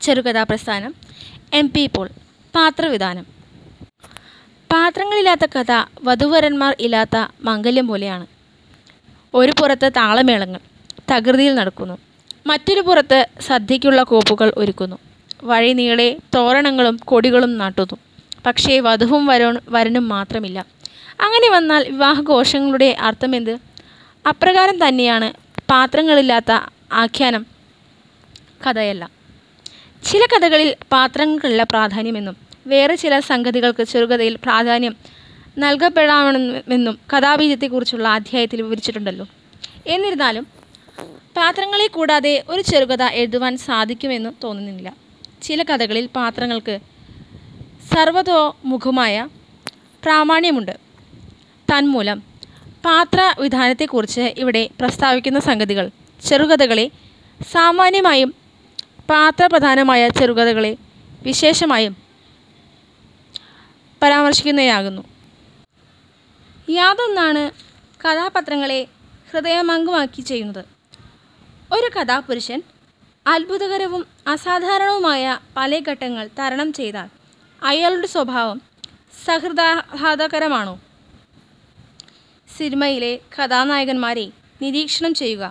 ചെറുകഥാപ്രസ്ഥാനം M P Paul പാത്രവിധാനം പാത്രങ്ങളില്ലാത്ത കഥ വധൂവരന്മാർ ഇല്ലാത്ത മംഗല്യം പോലെയാണ് ഒരു പുറത്ത് താളമേളങ്ങൾ തകൃതിയിൽ നടക്കുന്നു മറ്റൊരു പുറത്ത് സദ്യയ്ക്കുള്ള കോപ്പുകൾ ഒരുക്കുന്നു വഴി നീളെ തോരണങ്ങളും കൊടികളും നാട്ടുന്നു പക്ഷേ വധുവും വരോ വരനും മാത്രമില്ല അങ്ങനെ വന്നാൽ വിവാഹഘോഷങ്ങളുടെ അർത്ഥമെന്ത് അപ്രകാരം തന്നെയാണ് പാത്രങ്ങളില്ലാത്ത ആഖ്യാനം കഥയല്ല ചില കഥകളിൽ പാത്രങ്ങൾക്കല്ല പ്രാധാന്യമെന്നും വേറെ ചില സംഗതികൾക്ക് ചെറുകഥയിൽ പ്രാധാന്യം നൽകപ്പെടാമെന്നും കഥാബീജത്തെക്കുറിച്ചുള്ള അധ്യായത്തിൽ വിവരിച്ചിട്ടുണ്ടല്ലോ എന്നിരുന്നാലും പാത്രങ്ങളെ കൂടാതെ ഒരു ചെറുകഥ എഴുതുവാൻ സാധിക്കുമെന്ന് തോന്നുന്നില്ല ചില കഥകളിൽ പാത്രങ്ങൾക്ക് സർവതോമുഖമായ പ്രാമാണ്യമുണ്ട് തന്മൂലം പാത്രവിധാനത്തെക്കുറിച്ച് ഇവിടെ പ്രസ്താവിക്കുന്ന സംഗതികൾ ചെറുകഥകളെ സാമാന്യമായും പാത്രപ്രധാനമായ ചെറുകഥകളെ വിശേഷമായും പരാമർശിക്കുന്നവയാകുന്നു യാതൊന്നാണ് കഥാപാത്രങ്ങളെ ഹൃദയംഗമാക്കി ചെയ്യുന്നത് ഒരു കഥാപുരുഷൻ അത്ഭുതകരവും അസാധാരണവുമായ പല ഘട്ടങ്ങൾ തരണം ചെയ്താൽ അയാളുടെ സ്വഭാവം സഹൃദാഹ്ലാദകരമാണോ സിനിമയിലെ കഥാനായകന്മാരെ നിരീക്ഷണം ചെയ്യുക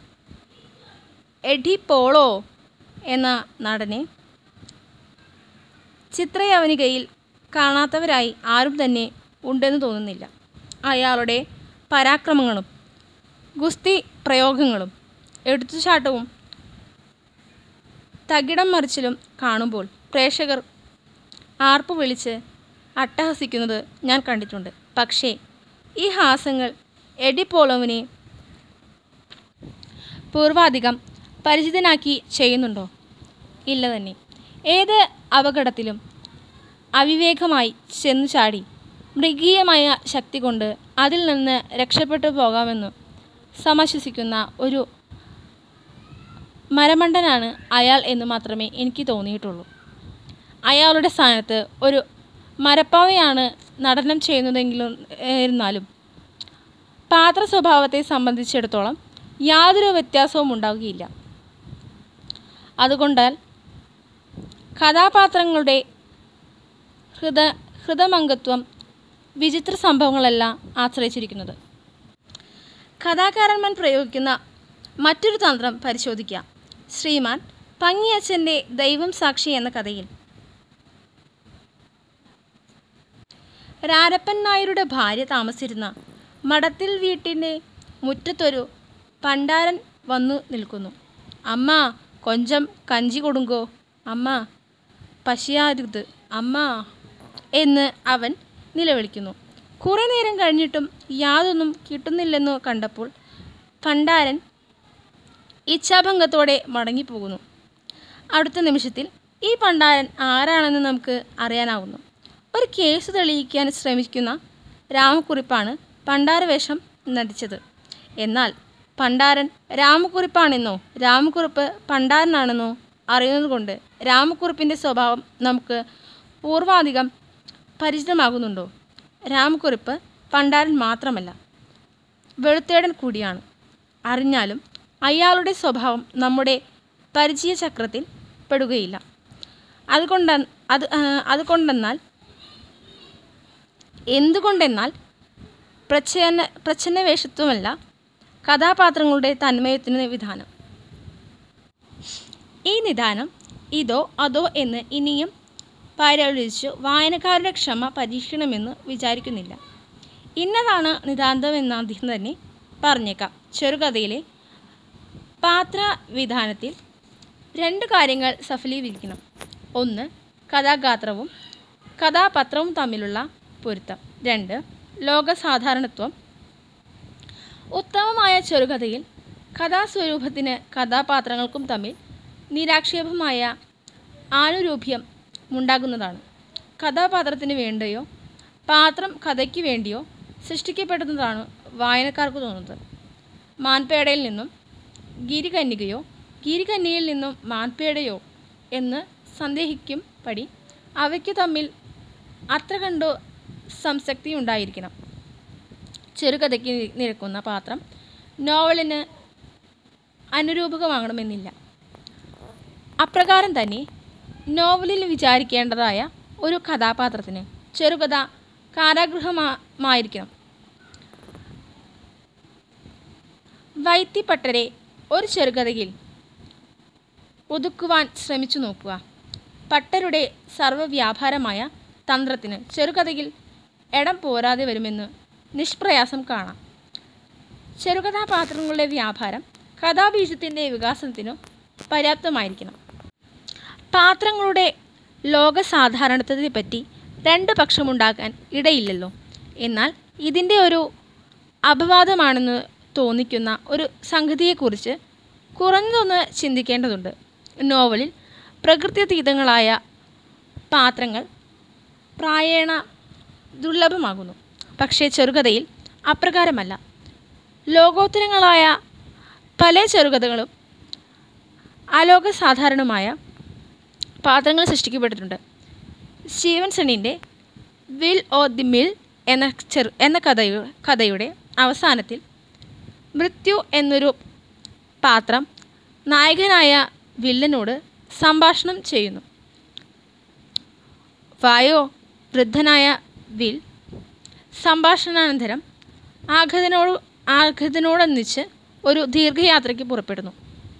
എഡി പോളോ എന്ന നടനെ ചിത്രയവനികയിൽ കാണാത്തവരായി ആരും തന്നെ ഉണ്ടെന്ന് തോന്നുന്നില്ല അയാളുടെ പരാക്രമങ്ങളും ഗുസ്തി പ്രയോഗങ്ങളും എടുത്തുചാട്ടവും തകിടം മറിച്ചിലും കാണുമ്പോൾ പ്രേക്ഷകർ ആർപ്പു വിളിച്ച് അട്ടഹസിക്കുന്നത് ഞാൻ കണ്ടിട്ടുണ്ട് പക്ഷേ ഈ ഹാസ്യങ്ങൾ എഡി പോളോവിനെ പൂർവാധികം പരിചിതനാക്കി ചെയ്യുന്നുണ്ടോ ഇല്ല തന്നെ ഏത് അപകടത്തിലും അവിവേകമായി ചെന്നു ചാടി മൃഗീയമായ ശക്തി കൊണ്ട് അതിൽ നിന്ന് രക്ഷപ്പെട്ടു പോകാമെന്ന് സമശ്വസിക്കുന്ന ഒരു മരമണ്ടനാണ് അയാൾ എന്ന് മാത്രമേ എനിക്ക് തോന്നിയിട്ടുള്ളൂ അയാളുടെ സ്ഥാനത്ത് ഒരു മരപ്പാവയാണ് നടനം ചെയ്യുന്നതെങ്കിലും ഇരുന്നാലും പാത്ര സ്വഭാവത്തെ സംബന്ധിച്ചിടത്തോളം യാതൊരു വ്യത്യാസവും ഉണ്ടാവുകയില്ല അതുകൊണ്ടാൽ കഥാപാത്രങ്ങളുടെ ഹൃദ ഹൃദമംഗത്വം വിചിത്ര സംഭവങ്ങളല്ല ആശ്രയിച്ചിരിക്കുന്നത് കഥാകാരന്മാർ പ്രയോഗിക്കുന്ന മറ്റൊരു തന്ത്രം പരിശോധിക്കാം ശ്രീമാൻ പങ്ങിയച്ഛൻ്റെ ദൈവം സാക്ഷി എന്ന കഥയിൽ രാരപ്പൻ നായരുടെ ഭാര്യ താമസിച്ചിരുന്ന മടത്തിൽ വീട്ടിൻ്റെ മുറ്റത്തൊരു പണ്ടാരൻ വന്നു നിൽക്കുന്നു അമ്മ കൊഞ്ചം കഞ്ചി കൊടുങ്കോ അമ്മ പശിയാരുത് അമ്മ എന്ന് അവൻ നിലവിളിക്കുന്നു കുറേ നേരം കഴിഞ്ഞിട്ടും യാതൊന്നും കിട്ടുന്നില്ലെന്നു കണ്ടപ്പോൾ പണ്ടാരൻ ഇച്ഛാഭംഗത്തോടെ മടങ്ങിപ്പോകുന്നു അടുത്ത നിമിഷത്തിൽ ഈ പണ്ടാരൻ ആരാണെന്ന് നമുക്ക് അറിയാനാവുന്നു ഒരു കേസ് തെളിയിക്കാൻ ശ്രമിക്കുന്ന രാമക്കുറിപ്പാണ് പണ്ടാരവേഷം നടിച്ചത് എന്നാൽ പണ്ടാരൻ രാമക്കുറിപ്പാണെന്നോ രാമക്കുറിപ്പ് പണ്ടാരനാണെന്നോ അറിയുന്നതുകൊണ്ട് രാമക്കുറിപ്പിൻ്റെ സ്വഭാവം നമുക്ക് പൂർവാധികം പരിചിതമാകുന്നുണ്ടോ രാമക്കുറിപ്പ് പണ്ടാരൻ മാത്രമല്ല വെളുത്തേടൻ കൂടിയാണ് അറിഞ്ഞാലും അയാളുടെ സ്വഭാവം നമ്മുടെ പരിചയചക്രത്തിൽ പെടുകയില്ല അതുകൊണ്ട് അത് അതുകൊണ്ടെന്നാൽ എന്തുകൊണ്ടെന്നാൽ പ്രച്ഛന്ന പ്രച്ഛന്നവേഷത്വമല്ല കഥാപാത്രങ്ങളുടെ തന്മയത്തിന് വിധാനം ഈ നിദാനം ഇതോ അതോ എന്ന് ഇനിയും പരാലോചിച്ചു വായനക്കാരുടെ ക്ഷമ പരീക്ഷിക്കണമെന്ന് വിചാരിക്കുന്നില്ല ഇന്നതാണ് നിതാന്തമെന്ന് അദ്ദേഹം തന്നെ പറഞ്ഞേക്കാം ചെറുകഥയിലെ പാത്രവിധാനത്തിൽ രണ്ട് കാര്യങ്ങൾ സഫലീകരിക്കണം ഒന്ന് കഥാഗാത്രവും കഥാപാത്രവും തമ്മിലുള്ള പൊരുത്തം രണ്ട് ലോകസാധാരണത്വം ഉത്തമമായ ചെറുകഥയിൽ കഥാസ്വരൂപത്തിന് കഥാപാത്രങ്ങൾക്കും തമ്മിൽ നിരാക്ഷേപമായ ആനുരൂപ്യം ഉണ്ടാകുന്നതാണ് കഥാപാത്രത്തിന് വേണ്ടിയോ പാത്രം കഥയ്ക്ക് വേണ്ടിയോ സൃഷ്ടിക്കപ്പെടുന്നതാണ് വായനക്കാർക്ക് തോന്നുന്നത് മാൻപേടയിൽ നിന്നും ഗിരികന്യകയോ ഗിരികന്യയിൽ നിന്നും മാൻപേടയോ എന്ന് സന്ദേഹിക്കും പടി അവയ്ക്കു തമ്മിൽ അത്ര കണ്ടോ സംസക്തി ഉണ്ടായിരിക്കണം ചെറുകഥയ്ക്ക് നിരക്കുന്ന പാത്രം നോവലിന് അനുരൂപകമാകണമെന്നില്ല അപ്രകാരം തന്നെ നോവലിൽ വിചാരിക്കേണ്ടതായ ഒരു കഥാപാത്രത്തിന് ചെറുകഥ കാരാഗൃഹമായിരിക്കണം വൈത്തിപ്പട്ടരെ ഒരു ചെറുകഥയിൽ ഒതുക്കുവാൻ ശ്രമിച്ചു നോക്കുക പട്ടരുടെ സർവ്വവ്യാപാരമായ തന്ത്രത്തിന് ചെറുകഥയിൽ ഇടം പോരാതെ വരുമെന്ന് നിഷ്പ്രയാസം കാണാം ചെറുകഥാപാത്രങ്ങളുടെ വ്യാപാരം കഥാബീജത്തിൻ്റെ വികാസത്തിനു പര്യാപ്തമായിരിക്കണം പാത്രങ്ങളുടെ ലോകസാധാരണത്വത്തെപ്പറ്റി രണ്ട് പക്ഷമുണ്ടാക്കാൻ ഇടയില്ലല്ലോ എന്നാൽ ഇതിൻ്റെ ഒരു അപവാദമാണെന്ന് തോന്നിക്കുന്ന ഒരു സംഗതിയെക്കുറിച്ച് കുറഞ്ഞതൊന്ന് ചിന്തിക്കേണ്ടതുണ്ട് നോവലിൽ പ്രകൃത്യതീതങ്ങളായ പാത്രങ്ങൾ പ്രായേണ ദുർലഭമാകുന്നു പക്ഷേ ചെറുകഥയിൽ അപ്രകാരമല്ല ലോകോത്തരങ്ങളായ പല ചെറുകഥകളും അലോകസാധാരണമായ പാത്രങ്ങൾ സൃഷ്ടിക്കപ്പെട്ടിട്ടുണ്ട് സ്റ്റീവൻസണിൻ്റെ വിൽ ഓ ദി മിൽ എന്ന ചെറു എന്ന കഥയു കഥയുടെ അവസാനത്തിൽ മൃത്യു എന്നൊരു പാത്രം നായകനായ വില്ലനോട് സംഭാഷണം ചെയ്യുന്നു വായോ വൃദ്ധനായ വിൽ സംഭാഷണാനന്തരം ആഘതനോട് ആഘതനോടൊന്നിച്ച് ഒരു ദീർഘയാത്രയ്ക്ക് പുറപ്പെടുന്നു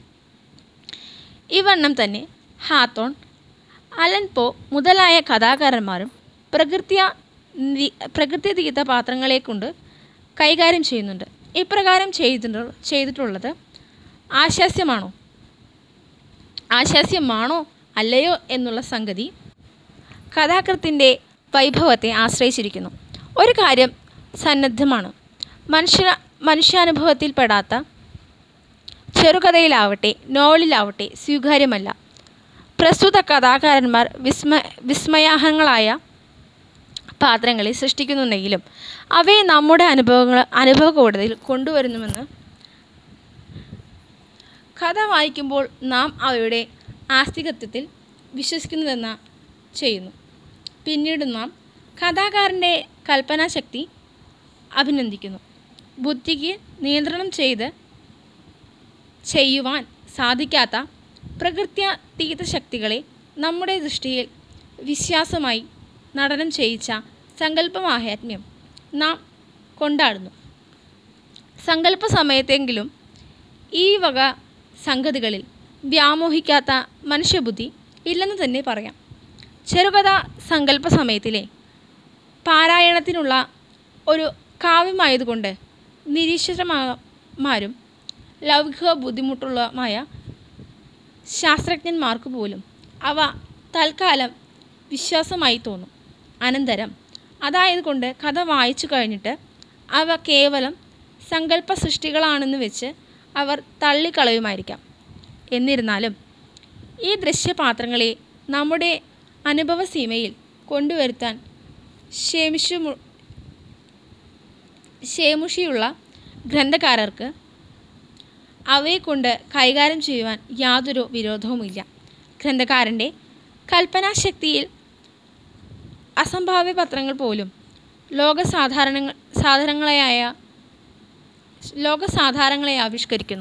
ഇവണ്ണം തന്നെ ഹാത്തോൺ അലൻ പോ മുതലായ കഥാകാരന്മാരും പ്രകൃത്യ പ്രകൃതിതീത പാത്രങ്ങളെ കൊണ്ട് കൈകാര്യം ചെയ്യുന്നുണ്ട് ഇപ്രകാരം ചെയ്തിട്ടു ചെയ്തിട്ടുള്ളത് ആശാസ്യമാണോ ആശാസ്യമാണോ അല്ലയോ എന്നുള്ള സംഗതി കഥാകൃത്തിൻ്റെ വൈഭവത്തെ ആശ്രയിച്ചിരിക്കുന്നു ഒരു കാര്യം സന്നദ്ധമാണ് മനുഷ്യ മനുഷ്യാനുഭവത്തിൽപ്പെടാത്ത ചെറുകഥയിലാവട്ടെ നോവലിലാവട്ടെ സ്വീകാര്യമല്ല പ്രസ്തുത കഥാകാരന്മാർ വിസ്മ വിസ്മയാഹങ്ങളായ പാത്രങ്ങളെ സൃഷ്ടിക്കുന്നുണ്ടെങ്കിലും അവയെ നമ്മുടെ അനുഭവങ്ങൾ അനുഭവകൂടതയിൽ കൊണ്ടുവരുന്നുവെന്ന് കഥ വായിക്കുമ്പോൾ നാം അവയുടെ ആസ്തികത്വത്തിൽ വിശ്വസിക്കുന്നതെന്ന ചെയ്യുന്നു പിന്നീട് നാം കഥാകാരൻ്റെ കൽപ്പനാശക്തി അഭിനന്ദിക്കുന്നു ബുദ്ധിക്ക് നിയന്ത്രണം ചെയ്ത് ചെയ്യുവാൻ സാധിക്കാത്ത പ്രകൃത്യാതീത ശക്തികളെ നമ്മുടെ ദൃഷ്ടിയിൽ വിശ്വാസമായി നടനം ചെയ്യിച്ച സങ്കല്പമാഹാത്മ്യം നാം കൊണ്ടാടുന്നു സങ്കല്പ സമയത്തെങ്കിലും ഈ വക സംഗതികളിൽ വ്യാമോഹിക്കാത്ത മനുഷ്യബുദ്ധി ഇല്ലെന്ന് തന്നെ പറയാം ചെറുകഥ സങ്കല്പ സമയത്തിലെ പാരായണത്തിനുള്ള ഒരു കാവ്യമായതുകൊണ്ട് നിരീശ്വരമാരും ലൗകിക ബുദ്ധിമുട്ടുള്ളതുമായ ശാസ്ത്രജ്ഞന്മാർക്ക് പോലും അവ തൽക്കാലം വിശ്വാസമായി തോന്നും അനന്തരം അതായതുകൊണ്ട് കഥ വായിച്ചു കഴിഞ്ഞിട്ട് അവ കേവലം സങ്കല്പ സൃഷ്ടികളാണെന്ന് വെച്ച് അവർ തള്ളിക്കളയുമായിരിക്കാം എന്നിരുന്നാലും ഈ ദൃശ്യപാത്രങ്ങളെ നമ്മുടെ അനുഭവസീമയിൽ കൊണ്ടുവരുത്താൻ ശേമിഷു ശേമുഷിയുള്ള ഗ്രന്ഥകാരർക്ക് അവയെക്കൊണ്ട് കൈകാര്യം ചെയ്യുവാൻ യാതൊരു വിരോധവുമില്ല ഗ്രന്ഥകാരൻ്റെ കൽപ്പനാശക്തിയിൽ അസംഭാവ്യ പത്രങ്ങൾ പോലും ലോകസാധാരണ സാധാരണങ്ങളായ ലോകസാധാരണങ്ങളെ ആവിഷ്കരിക്കുന്നു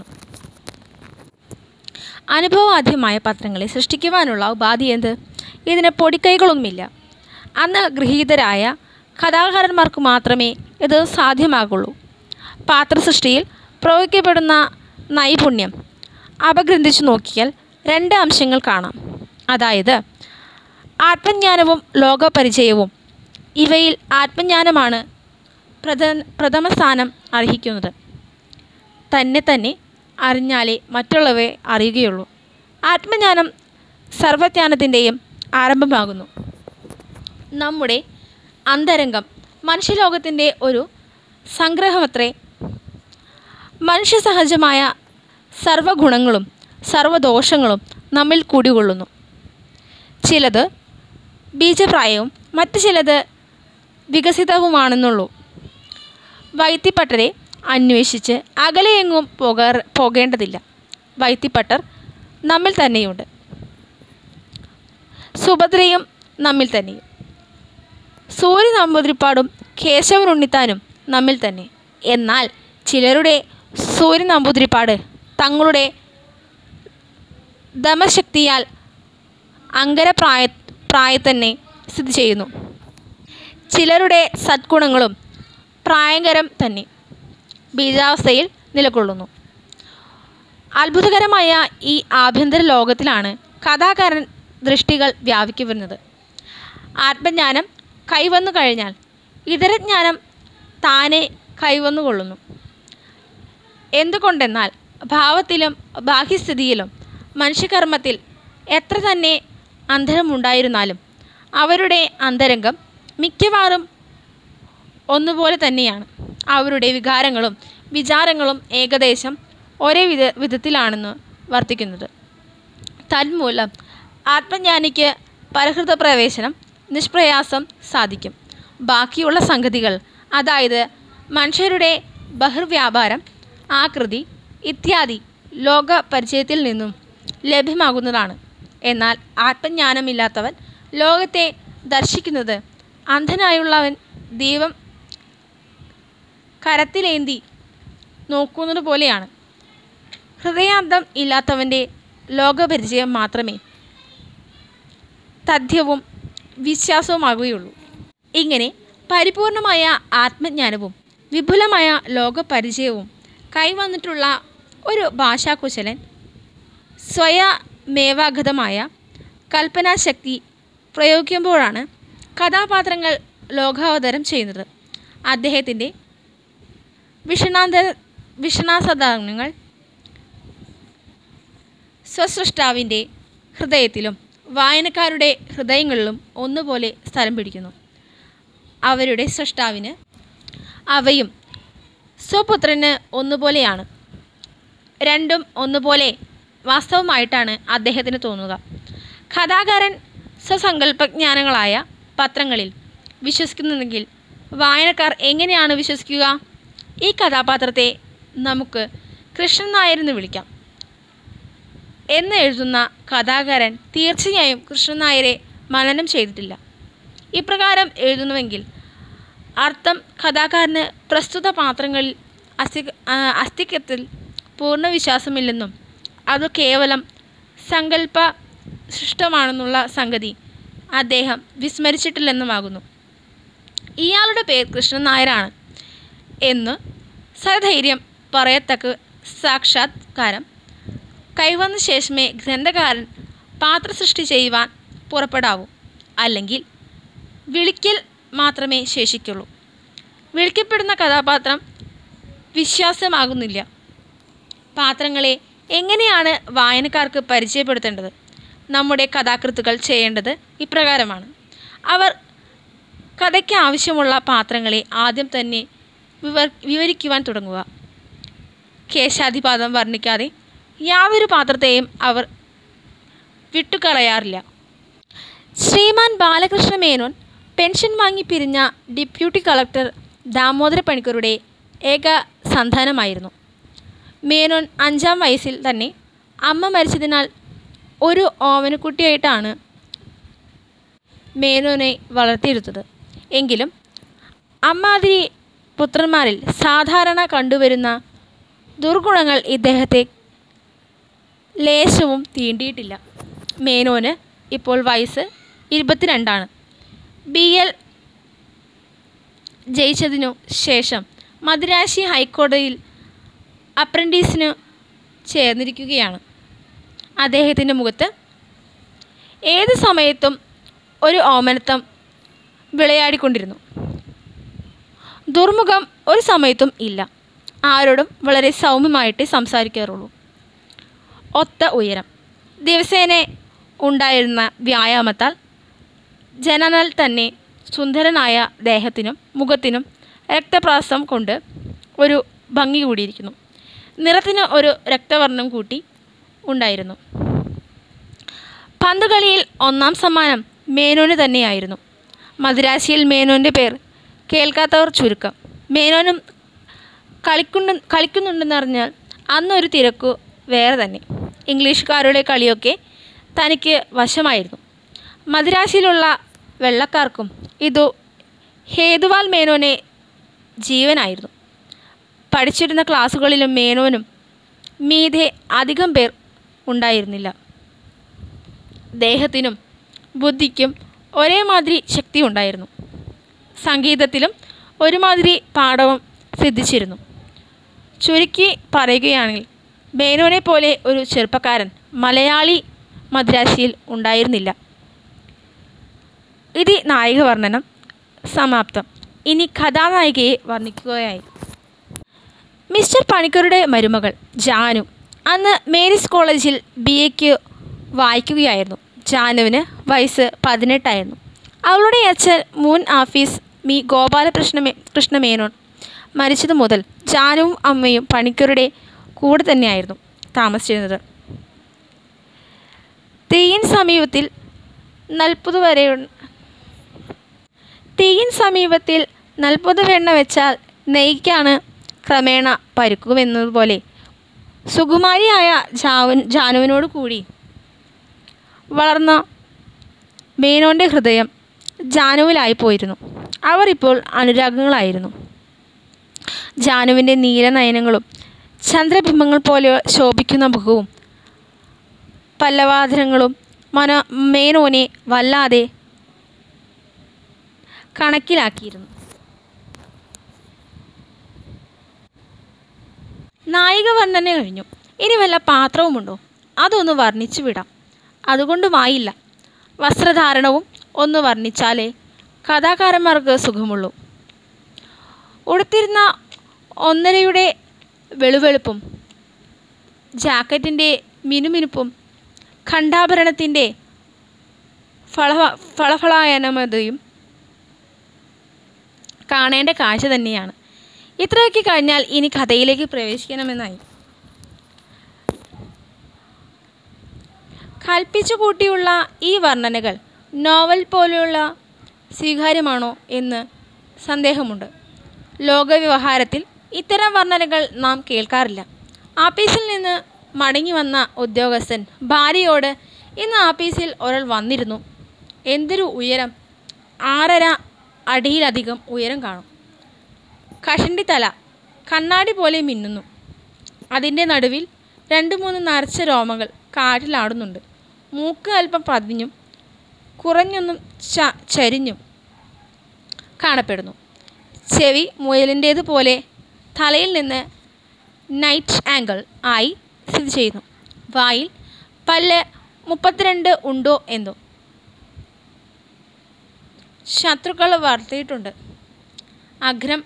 അനുഭവാദ്യമായ പത്രങ്ങളെ സൃഷ്ടിക്കുവാനുള്ള ഉപാധി എന്ത് ഇതിന് പൊടിക്കൈകളൊന്നുമില്ല അന്ന് ഗൃഹീതരായ കഥാകാരന്മാർക്ക് മാത്രമേ ഇത് സാധ്യമാകുള്ളൂ പാത്രസൃഷ്ടിയിൽ പ്രയോഗിക്കപ്പെടുന്ന നൈപുണ്യം അപഗ്രന്ഥിച്ചു നോക്കിയാൽ രണ്ട് അംശങ്ങൾ കാണാം അതായത് ആത്മജ്ഞാനവും ലോകപരിചയവും ഇവയിൽ ആത്മജ്ഞാനമാണ് പ്രഥ പ്രഥമ സ്ഥാനം അർഹിക്കുന്നത് തന്നെ തന്നെ അറിഞ്ഞാലേ മറ്റുള്ളവയെ അറിയുകയുള്ളൂ ആത്മജ്ഞാനം സർവജ്ഞാനത്തിൻ്റെയും ആരംഭമാകുന്നു നമ്മുടെ അന്തരംഗം മനുഷ്യലോകത്തിൻ്റെ ഒരു സംഗ്രഹമത്രേ മനുഷ്യസഹജമായ സർവഗുണങ്ങളും സർവദോഷങ്ങളും നമ്മിൽ കുടികൊള്ളുന്നു ചിലത് ബീജപ്രായവും മറ്റു ചിലത് വികസിതവുമാണെന്നുള്ളൂ വൈത്തിപ്പട്ടരെ അന്വേഷിച്ച് അകലെയെങ്ങും പോകാർ പോകേണ്ടതില്ല വൈത്തിപ്പട്ടർ നമ്മിൽ തന്നെയുണ്ട് സുഭദ്രയും നമ്മിൽ തന്നെയും സൂര്യ നമ്പൂതിരിപ്പാടും കേശവൻ ഉണ്ണിത്താനും നമ്മിൽ തന്നെ എന്നാൽ ചിലരുടെ സൂര്യ നമ്പൂതിരിപ്പാട് തങ്ങളുടെ ദമശക്തിയാൽ അങ്കര പ്രായ പ്രായത്തന്നെ സ്ഥിതി ചെയ്യുന്നു ചിലരുടെ സദ്ഗുണങ്ങളും പ്രായങ്കരം തന്നെ ബീജാവസ്ഥയിൽ നിലകൊള്ളുന്നു അത്ഭുതകരമായ ഈ ആഭ്യന്തര ലോകത്തിലാണ് കഥാകാരൻ ദൃഷ്ടികൾ വ്യാപിക്കുവരുന്നത് ആത്മജ്ഞാനം കൈവന്നു കഴിഞ്ഞാൽ ഇതരജ്ഞാനം താനെ കൈവന്നുകൊള്ളുന്നു എന്തുകൊണ്ടെന്നാൽ ഭാവത്തിലും ബാഹ്യസ്ഥിതിയിലും മനുഷ്യകർമ്മത്തിൽ എത്ര തന്നെ അന്തരമുണ്ടായിരുന്നാലും അവരുടെ അന്തരംഗം മിക്കവാറും ഒന്നുപോലെ തന്നെയാണ് അവരുടെ വികാരങ്ങളും വിചാരങ്ങളും ഏകദേശം ഒരേ വിധ വിധത്തിലാണെന്ന് വർത്തിക്കുന്നത് തന്മൂലം ആത്മജ്ഞാനിക്ക് പരഹൃത പ്രവേശനം നിഷ്പ്രയാസം സാധിക്കും ബാക്കിയുള്ള സംഗതികൾ അതായത് മനുഷ്യരുടെ ബഹിർവ്യാപാരം ആകൃതി ഇത്യാദി ലോക പരിചയത്തിൽ നിന്നും ലഭ്യമാകുന്നതാണ് എന്നാൽ ആത്മജ്ഞാനമില്ലാത്തവൻ ലോകത്തെ ദർശിക്കുന്നത് അന്ധനായുള്ളവൻ ദീപം കരത്തിലേന്തി നോക്കുന്നത് പോലെയാണ് ഹൃദയാന്തം ഇല്ലാത്തവൻ്റെ ലോകപരിചയം മാത്രമേ തഥ്യവും വിശ്വാസവുമാകുകയുള്ളൂ ഇങ്ങനെ പരിപൂർണമായ ആത്മജ്ഞാനവും വിപുലമായ ലോകപരിചയവും കൈവന്നിട്ടുള്ള ഒരു ഭാഷാകുശലൻ സ്വയമേവാഗതമായ കൽപ്പനാശക്തി പ്രയോഗിക്കുമ്പോഴാണ് കഥാപാത്രങ്ങൾ ലോകാവതരം ചെയ്യുന്നത് അദ്ദേഹത്തിൻ്റെ വിഷണാന്തര വിഷണാസദാനങ്ങൾ സ്വസൃഷ്ടാവിൻ്റെ ഹൃദയത്തിലും വായനക്കാരുടെ ഹൃദയങ്ങളിലും ഒന്നുപോലെ സ്ഥലം പിടിക്കുന്നു അവരുടെ സൃഷ്ടാവിന് അവയും സ്വപുത്രന് ഒന്നുപോലെയാണ് രണ്ടും ഒന്നുപോലെ വാസ്തവമായിട്ടാണ് അദ്ദേഹത്തിന് തോന്നുക കഥാകാരൻ സ്വസങ്കല്പജ്ഞാനങ്ങളായ പത്രങ്ങളിൽ വിശ്വസിക്കുന്നുണ്ടെങ്കിൽ വായനക്കാർ എങ്ങനെയാണ് വിശ്വസിക്കുക ഈ കഥാപാത്രത്തെ നമുക്ക് കൃഷ്ണൻ നായരെന്ന് വിളിക്കാം എന്ന് എഴുതുന്ന കഥാകാരൻ തീർച്ചയായും കൃഷ്ണൻ നായരെ മനനം ചെയ്തിട്ടില്ല ഇപ്രകാരം എഴുതുന്നുവെങ്കിൽ അർത്ഥം കഥാകാരന് പ്രസ്തുത പാത്രങ്ങളിൽ അസ്തി അസ്തിത്വത്തിൽ പൂർണ്ണ വിശ്വാസമില്ലെന്നും അത് കേവലം സങ്കല്പ സൃഷ്ടമാണെന്നുള്ള സംഗതി അദ്ദേഹം വിസ്മരിച്ചിട്ടില്ലെന്നുമാകുന്നു ഇയാളുടെ പേര് കൃഷ്ണൻ നായരാണ് എന്ന് സധൈര്യം പറയത്തക്ക സാക്ഷാത്കാരം കൈവന്ന ശേഷമേ ഗ്രന്ഥകാരൻ പാത്രസൃഷ്ടി ചെയ്യുവാൻ പുറപ്പെടാവൂ അല്ലെങ്കിൽ വിളിക്കൽ മാത്രമേ ശേഷിക്കുള്ളൂ വിളിക്കപ്പെടുന്ന കഥാപാത്രം വിശ്വാസമാകുന്നില്ല പാത്രങ്ങളെ എങ്ങനെയാണ് വായനക്കാർക്ക് പരിചയപ്പെടുത്തേണ്ടത് നമ്മുടെ കഥാകൃത്തുക്കൾ ചെയ്യേണ്ടത് ഇപ്രകാരമാണ് അവർ കഥയ്ക്ക് ആവശ്യമുള്ള പാത്രങ്ങളെ ആദ്യം തന്നെ വിവർ വിവരിക്കുവാൻ തുടങ്ങുക കേശാധിപാതം വർണ്ണിക്കാതെ യാതൊരു പാത്രത്തെയും അവർ വിട്ടുകളയാറില്ല ശ്രീമാൻ ബാലകൃഷ്ണ മേനോൻ പെൻഷൻ വാങ്ങി പിരിഞ്ഞ ഡെപ്യൂട്ടി കളക്ടർ ദാമോദര പണിക്കരുടെ ഏക സന്താനമായിരുന്നു മേനോൻ അഞ്ചാം വയസ്സിൽ തന്നെ അമ്മ മരിച്ചതിനാൽ ഒരു ഓമനക്കുട്ടിയായിട്ടാണ് മേനോനെ വളർത്തിയെടുത്തത് എങ്കിലും അമ്മാതിരി പുത്രന്മാരിൽ സാധാരണ കണ്ടുവരുന്ന ദുർഗുണങ്ങൾ ഇദ്ദേഹത്തെ ലേശവും തീണ്ടിയിട്ടില്ല മേനോന് ഇപ്പോൾ വയസ്സ് ഇരുപത്തിരണ്ടാണ് ബി എൽ ജയിച്ചതിനു ശേഷം മദിരാശി ഹൈക്കോടതിയിൽ അപ്രൻറ്റീസിന് ചേർന്നിരിക്കുകയാണ് അദ്ദേഹത്തിൻ്റെ മുഖത്ത് ഏത് സമയത്തും ഒരു ഓമനത്വം വിളയാടിക്കൊണ്ടിരുന്നു ദുർമുഖം ഒരു സമയത്തും ഇല്ല ആരോടും വളരെ സൗമ്യമായിട്ടേ സംസാരിക്കാറുള്ളൂ ഒത്ത ഉയരം ദിവസേന ഉണ്ടായിരുന്ന വ്യായാമത്താൽ ജനനാൽ തന്നെ സുന്ദരനായ ദേഹത്തിനും മുഖത്തിനും രക്തപ്രാസം കൊണ്ട് ഒരു ഭംഗി കൂടിയിരിക്കുന്നു നിറത്തിന് ഒരു രക്തവർണ്ണം കൂട്ടി ഉണ്ടായിരുന്നു പന്തുകളിയിൽ ഒന്നാം സമ്മാനം മേനോന് തന്നെയായിരുന്നു മദിരാശിയിൽ മേനോൻ്റെ പേർ കേൾക്കാത്തവർ ചുരുക്കം മേനോനും കളിക്കുന്നു കളിക്കുന്നുണ്ടെന്നറിഞ്ഞാൽ അന്നൊരു തിരക്കു വേറെ തന്നെ ഇംഗ്ലീഷുകാരുടെ കളിയൊക്കെ തനിക്ക് വശമായിരുന്നു മദിരാശിയിലുള്ള വെള്ളക്കാർക്കും ഇതു ഹേതുവാൽ മേനോനെ ജീവനായിരുന്നു പഠിച്ചിരുന്ന ക്ലാസ്സുകളിലും മേനോനും മീതെ അധികം പേർ ഉണ്ടായിരുന്നില്ല ദേഹത്തിനും ബുദ്ധിക്കും ഒരേമാതിരി ശക്തിയുണ്ടായിരുന്നു സംഗീതത്തിലും ഒരുമാതിരി പാടവം സിദ്ധിച്ചിരുന്നു ചുരുക്കി പറയുകയാണെങ്കിൽ മേനോനെ പോലെ ഒരു ചെറുപ്പക്കാരൻ മലയാളി മദ്രാശിയിൽ ഉണ്ടായിരുന്നില്ല ഇത് നായിക വർണ്ണനം സമാപ്തം ഇനി കഥാനായികയെ വർണ്ണിക്കുകയായി മിസ്റ്റർ പണിക്കരുടെ മരുമകൾ ജാനു അന്ന് മേരീസ് കോളേജിൽ ബി എക്ക് വായിക്കുകയായിരുന്നു ജാനുവിന് വയസ്സ് പതിനെട്ടായിരുന്നു അവളുടെ അച്ഛൻ മുൻ ആഫീസ് മി ഗോപാലകൃഷ്ണ മേ കൃഷ്ണമേനോൻ മരിച്ചതു മുതൽ ജാനുവും അമ്മയും പണിക്കരുടെ കൂടെ തന്നെയായിരുന്നു താമസിച്ചിരുന്നത് തീയിൻ സമീപത്തിൽ നൽപ്പത് വരെ തീയിൻ സമീപത്തിൽ നൽപ്പത് വെണ്ണ വെച്ചാൽ നെയ്ക്കാണ് ക്രമേണ പരുക്കുമെന്നതുപോലെ സുകുമാരിയായ ജാവൻ ജാനുവിനോട് കൂടി വളർന്ന മേനോൻ്റെ ഹൃദയം ജാനുവിലായി പോയിരുന്നു അവർ ഇപ്പോൾ അനുരാഗങ്ങളായിരുന്നു ജാനുവിൻ്റെ നീലനയനങ്ങളും ചന്ദ്രബിംബങ്ങൾ പോലെ ശോഭിക്കുന്ന മുഖവും പല്ലവാധരങ്ങളും മന മേനോനെ വല്ലാതെ കണക്കിലാക്കിയിരുന്നു നായിക വർണ്ണന കഴിഞ്ഞു ഇനി വല്ല പാത്രവുമുണ്ടോ അതൊന്ന് വർണ്ണിച്ചു വിടാം അതുകൊണ്ടുമായില്ല വസ്ത്രധാരണവും ഒന്ന് വർണ്ണിച്ചാലേ കഥാകാരന്മാർക്ക് സുഖമുള്ളൂ ഉടുത്തിരുന്ന ഒന്നരയുടെ വെളുവെളുപ്പും ജാക്കറ്റിൻ്റെ മിനുമിനുപ്പും ഖണ്ഡാഭരണത്തിൻ്റെ ഫള ഫളഫളായനമതയും കാണേണ്ട കാഴ്ച തന്നെയാണ് ഇത്രയൊക്കെ കഴിഞ്ഞാൽ ഇനി കഥയിലേക്ക് പ്രവേശിക്കണമെന്നായി കൽപ്പിച്ചു കൂട്ടിയുള്ള ഈ വർണ്ണനകൾ നോവൽ പോലെയുള്ള സ്വീകാര്യമാണോ എന്ന് സന്ദേഹമുണ്ട് ലോകവ്യവഹാരത്തിൽ ഇത്തരം വർണ്ണനകൾ നാം കേൾക്കാറില്ല ആപ്പീസിൽ നിന്ന് മടങ്ങി വന്ന ഉദ്യോഗസ്ഥൻ ഭാര്യയോട് ഇന്ന് ആപ്പീസിൽ ഒരാൾ വന്നിരുന്നു എന്തൊരു ഉയരം ആറര അടിയിലധികം ഉയരം കാണും കഷണ്ടി തല കണ്ണാടി പോലെ മിന്നുന്നു അതിൻ്റെ നടുവിൽ രണ്ട് മൂന്ന് നരച്ച രോമങ്ങൾ കാറ്റിലാടുന്നുണ്ട് മൂക്ക് അല്പം പതിഞ്ഞും കുറഞ്ഞൊന്നും ച ചരിഞ്ഞും കാണപ്പെടുന്നു ചെവി മുയലിൻ്റേത് പോലെ തലയിൽ നിന്ന് നൈറ്റ് ആംഗിൾ ആയി സ്ഥിതി ചെയ്യുന്നു വായിൽ പല്ല് മുപ്പത്തിരണ്ട് ഉണ്ടോ എന്തോ ശത്രുക്കൾ വളർത്തിയിട്ടുണ്ട് അഗ്രം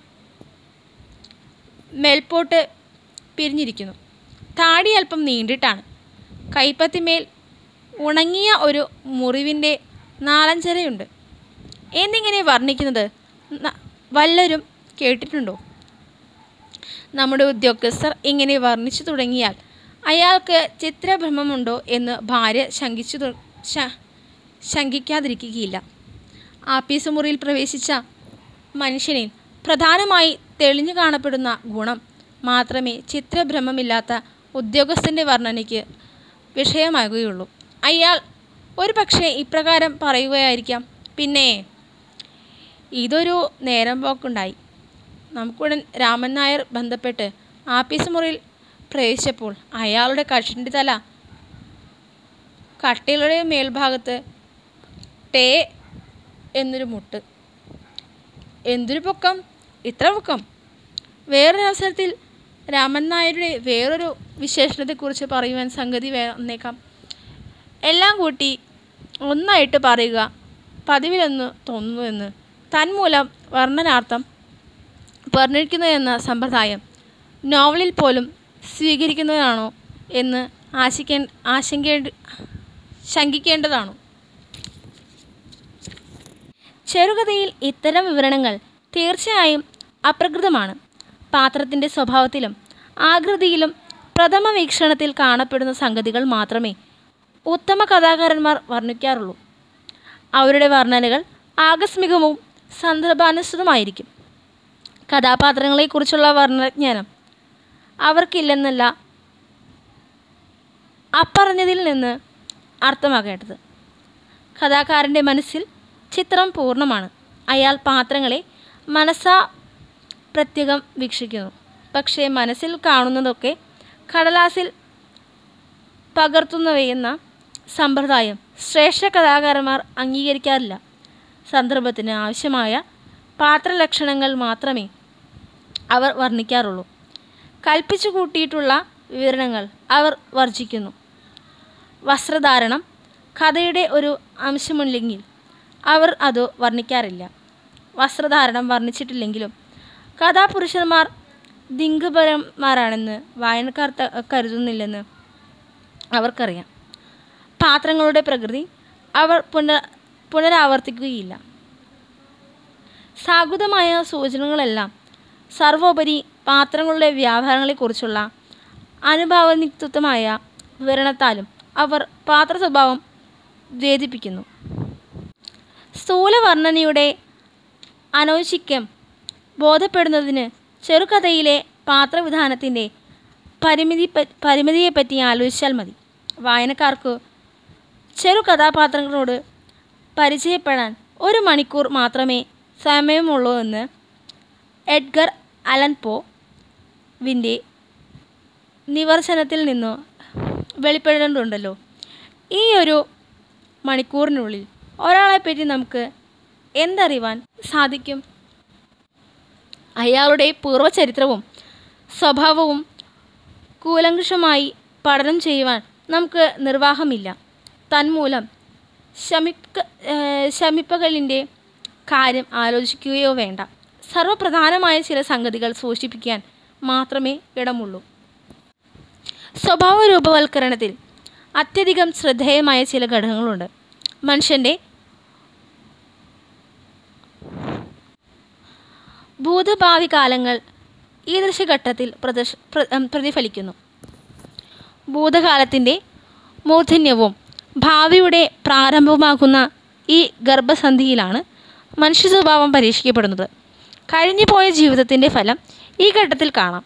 മേൽപോട്ട് പിരിഞ്ഞിരിക്കുന്നു താടി അല്പം നീണ്ടിട്ടാണ് കൈപ്പത്തിമേൽ ഉണങ്ങിയ ഒരു മുറിവിൻ്റെ നാലഞ്ചരയുണ്ട് എന്നിങ്ങനെ വർണ്ണിക്കുന്നത് ന- വല്ലരും കേട്ടിട്ടുണ്ടോ നമ്മുടെ ഉദ്യോഗസ്ഥർ ഇങ്ങനെ വർണ്ണിച്ചു തുടങ്ങിയാൽ അയാൾക്ക് ചിത്രഭ്രമമുണ്ടോ എന്ന് ഭാര്യ ശങ്കിച്ചു തു- ശ- ശങ്കിക്കാതിരിക്കുകയില്ല ആപ്പീസ് മുറിയിൽ പ്രവേശിച്ച മനുഷ്യനിൽ പ്രധാനമായി തെളിഞ്ഞു കാണപ്പെടുന്ന ഗുണം മാത്രമേ ചിത്രഭ്രമമില്ലാത്ത ഉദ്യോഗസ്ഥൻ്റെ വർണ്ണനയ്ക്ക് വിഷയമാകുകയുള്ളൂ അയാൾ ഒരു പക്ഷേ ഇപ്രകാരം പറയുകയായിരിക്കാം പിന്നെ ഇതൊരു നേരം പോക്കുണ്ടായി നമുക്കുടൻ രാമൻ നായർ ബന്ധപ്പെട്ട് ആപ്പീസ് മുറിയിൽ പ്രവേശിച്ചപ്പോൾ അയാളുടെ കഷണ്ടി തല കട്ടികളുടെ മേൽഭാഗത്ത് ടേ എന്നൊരു മുട്ട് എന്തൊരു പൊക്കം ഇത്ര പൊക്കം വേറൊരു അവസരത്തിൽ രാമൻ നായരുടെ വേറൊരു വിശേഷണത്തെക്കുറിച്ച് പറയുവാൻ സംഗതി വേ- വന്നേക്കാം എല്ലാം കൂട്ടി ഒന്നായിട്ട് പറയുക പതിവിലെന്ന് തോന്നുന്നുവെന്ന് തന്മൂലം വർണ്ണനാർത്ഥം വർണ്ണിക്കുന്നു സമ്പ്രദായം നോവലിൽ പോലും സ്വീകരിക്കുന്നതാണോ എന്ന് ആശിക്കേ ആശങ്കേണ്ട ശങ്കിക്കേണ്ടതാണോ ചെറുകഥയിൽ ഇത്തരം വിവരണങ്ങൾ തീർച്ചയായും അപ്രകൃതമാണ് പാത്രത്തിൻ്റെ സ്വഭാവത്തിലും ആകൃതിയിലും പ്രഥമ വീക്ഷണത്തിൽ കാണപ്പെടുന്ന സംഗതികൾ മാത്രമേ ഉത്തമ കഥാകാരന്മാർ വർണ്ണിക്കാറുള്ളൂ അവരുടെ വർണ്ണനകൾ ആകസ്മികവും സന്ദർഭാനുസൃതമായിരിക്കും കഥാപാത്രങ്ങളെക്കുറിച്ചുള്ള വർണ്ണജ്ഞാനം അവർക്കില്ലെന്നല്ല അപ്പറഞ്ഞതിൽ നിന്ന് അർത്ഥമാക്കേണ്ടത് കഥാകാരൻ്റെ മനസ്സിൽ ചിത്രം പൂർണ്ണമാണ് അയാൾ പാത്രങ്ങളെ മനസ്സാ പ്രത്യേകം വീക്ഷിക്കുന്നു പക്ഷേ മനസ്സിൽ കാണുന്നതൊക്കെ കടലാസിൽ പകർത്തുന്നവയെന്ന സമ്പ്രദായം ശ്രേഷ്ഠ കലാകാരന്മാർ അംഗീകരിക്കാറില്ല സന്ദർഭത്തിന് ആവശ്യമായ പാത്രലക്ഷണങ്ങൾ മാത്രമേ അവർ വർണ്ണിക്കാറുള്ളൂ കൽപ്പിച്ചു കൂട്ടിയിട്ടുള്ള വിവരണങ്ങൾ അവർ വർജിക്കുന്നു വസ്ത്രധാരണം കഥയുടെ ഒരു അംശമില്ലെങ്കിൽ അവർ അത് വർണ്ണിക്കാറില്ല വസ്ത്രധാരണം വർണ്ണിച്ചിട്ടില്ലെങ്കിലും കഥാപുരുഷന്മാർ ലിംഗപരന്മാരാണെന്ന് വായനക്കാർ ത- കരുതുന്നില്ലെന്ന് അവർക്കറിയാം പാത്രങ്ങളുടെ പ്രകൃതി അവർ പുന പുനരാവർത്തിക്കുകയില്ല സാഗുതമായ സൂചനകളെല്ലാം സർവോപരി പാത്രങ്ങളുടെ വ്യാപാരങ്ങളെക്കുറിച്ചുള്ള അനുഭാവനിക്തമായ വിവരണത്താലും അവർ പാത്ര സ്വഭാവം വേദിപ്പിക്കുന്നു സ്ഥൂലവർണ്ണനയുടെ അനൗചിക്യം ബോധപ്പെടുന്നതിന് ചെറുകഥയിലെ പാത്രവിധാനത്തിൻ്റെ പരിമിതി പ- പരിമിതിയെപ്പറ്റി ആലോചിച്ചാൽ മതി വായനക്കാർക്ക് ചെറു കഥാപാത്രങ്ങളോട് പരിചയപ്പെടാൻ ഒരു മണിക്കൂർ മാത്രമേ സമയമുള്ളൂ എന്ന് എഡ്ഗർ അലൻ പോ വിൻ്റെ നിവർശനത്തിൽ നിന്നു വെളിപ്പെടുന്നുണ്ടല്ലോ ഈ ഒരു മണിക്കൂറിനുള്ളിൽ ഒരാളെപ്പറ്റി നമുക്ക് എന്തറിവാൻ സാധിക്കും അയാളുടെ പൂർവ്വചരിത്രവും സ്വഭാവവും കൂലങ്കഷമായി പഠനം ചെയ്യുവാൻ നമുക്ക് നിർവാഹമില്ല തന്മൂലം ശമിക്ക ഏഹ് ശമിപ്പകലിൻ്റെ കാര്യം ആലോചിക്കുകയോ വേണ്ട സർവപ്രധാനമായ ചില സംഗതികൾ സൂചിപ്പിക്കാൻ മാത്രമേ ഇടമുള്ളൂ സ്വഭാവ രൂപവൽക്കരണത്തിൽ അത്യധികം ശ്രദ്ധേയമായ ചില ഘടകങ്ങളുണ്ട് മനുഷ്യൻ്റെ ഭൂതഭാവി കാലങ്ങൾ ഈ ദൃശ്യഘട്ടത്തിൽ പ്രദർശ പ്ര- ഉം, പ്രതിഫലിക്കുന്നു ഭൂതകാലത്തിൻ്റെ മൂർധന്യവും ഭാവിയുടെ പ്രാരംഭവുമാകുന്ന ഈ ഗർഭസന്ധിയിലാണ് മനുഷ്യ സ്വഭാവം പരീക്ഷിക്കപ്പെടുന്നത് കഴിഞ്ഞുപോയ ജീവിതത്തിൻ്റെ ഫലം ഈ ഘട്ടത്തിൽ കാണാം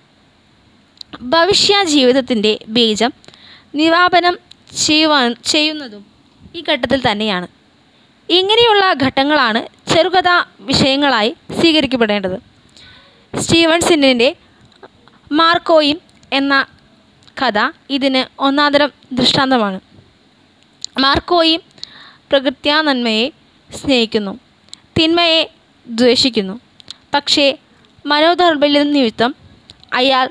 ഭവിഷ്യ ജീവിതത്തിൻ്റെ ബീജം നിവാപനം ചെയ്യുവാൻ ചെയ്യുന്നതും ഈ ഘട്ടത്തിൽ തന്നെയാണ് ഇങ്ങനെയുള്ള ഘട്ടങ്ങളാണ് ചെറുകഥ വിഷയങ്ങളായി സ്വീകരിക്കപ്പെടേണ്ടത് സ്റ്റീവൻസിൻ്റെ മാർക്കോയും എന്ന കഥ ഇതിന് ഒന്നാന്തരം ദൃഷ്ടാന്തമാണ് മാർക്കോയും പ്രകൃത്യാ നന്മയെ സ്നേഹിക്കുന്നു തിന്മയെ ദ്വേഷിക്കുന്നു പക്ഷേ മനോദൗർബല്യം നിമിത്തം അയാൾ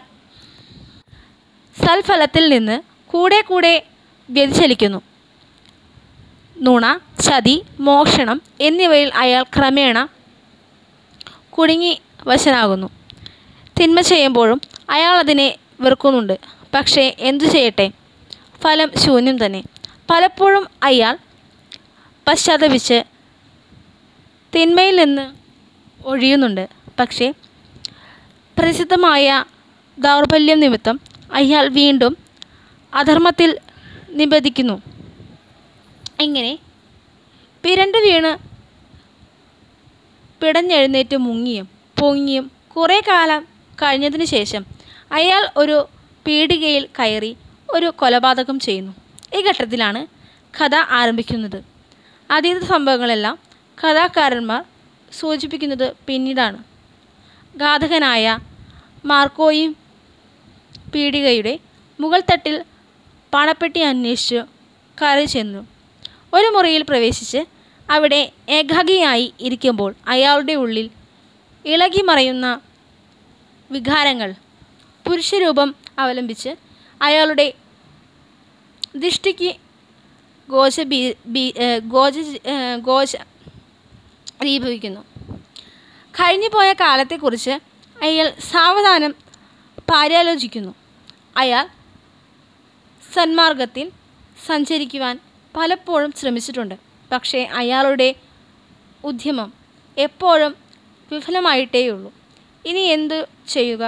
സൽഫലത്തിൽ നിന്ന് കൂടെ കൂടെ വ്യതിചലിക്കുന്നു നുണ ചതി മോഷണം എന്നിവയിൽ അയാൾ ക്രമേണ കുടുങ്ങി വശനാകുന്നു തിന്മ ചെയ്യുമ്പോഴും അയാൾ അതിനെ വെറുക്കുന്നുണ്ട് പക്ഷേ എന്തു ചെയ്യട്ടെ ഫലം ശൂന്യം തന്നെ പലപ്പോഴും അയാൾ പശ്ചാത്തപിച്ച് തിന്മയിൽ നിന്ന് ഒഴിയുന്നുണ്ട് പക്ഷേ പ്രസിദ്ധമായ ദൗർബല്യം നിമിത്തം അയാൾ വീണ്ടും അധർമ്മത്തിൽ നിബന്ധിക്കുന്നു ഇങ്ങനെ പിരണ്ടു വീണ് പിടഞ്ഞെഴുന്നേറ്റ് മുങ്ങിയും പൊങ്ങിയും കുറേ കാലം കഴിഞ്ഞതിന് ശേഷം അയാൾ ഒരു പീടികയിൽ കയറി ഒരു കൊലപാതകം ചെയ്യുന്നു ഈ ഘട്ടത്തിലാണ് കഥ ആരംഭിക്കുന്നത് അതീത സംഭവങ്ങളെല്ലാം കഥാകാരന്മാർ സൂചിപ്പിക്കുന്നത് പിന്നീടാണ് ഘാതകനായ മാർക്കോയും പീടികയുടെ മുകൾ തട്ടിൽ പണപ്പെട്ടി അന്വേഷിച്ച് കയറി ചെന്നു ഒരു മുറിയിൽ പ്രവേശിച്ച് അവിടെ ഏകാഗിയായി ഇരിക്കുമ്പോൾ അയാളുടെ ഉള്ളിൽ ഇളകി മറയുന്ന വികാരങ്ങൾ പുരുഷരൂപം അവലംബിച്ച് അയാളുടെ ദൃഷ്ടിക്ക് ഗോച ബീ ബീ ഏഹ് ഗോച ഏഹ് ഗോച ദീപിക്കുന്നു കഴിഞ്ഞുപോയ കാലത്തെക്കുറിച്ച് അയാൾ സാവധാനം പാര്യാലോചിക്കുന്നു അയാൾ സന്മാർഗത്തിൽ സഞ്ചരിക്കുവാൻ പലപ്പോഴും ശ്രമിച്ചിട്ടുണ്ട് പക്ഷേ അയാളുടെ ഉദ്യമം എപ്പോഴും വിഫലമായിട്ടേയുള്ളൂ ഇനി എന്തു ചെയ്യുക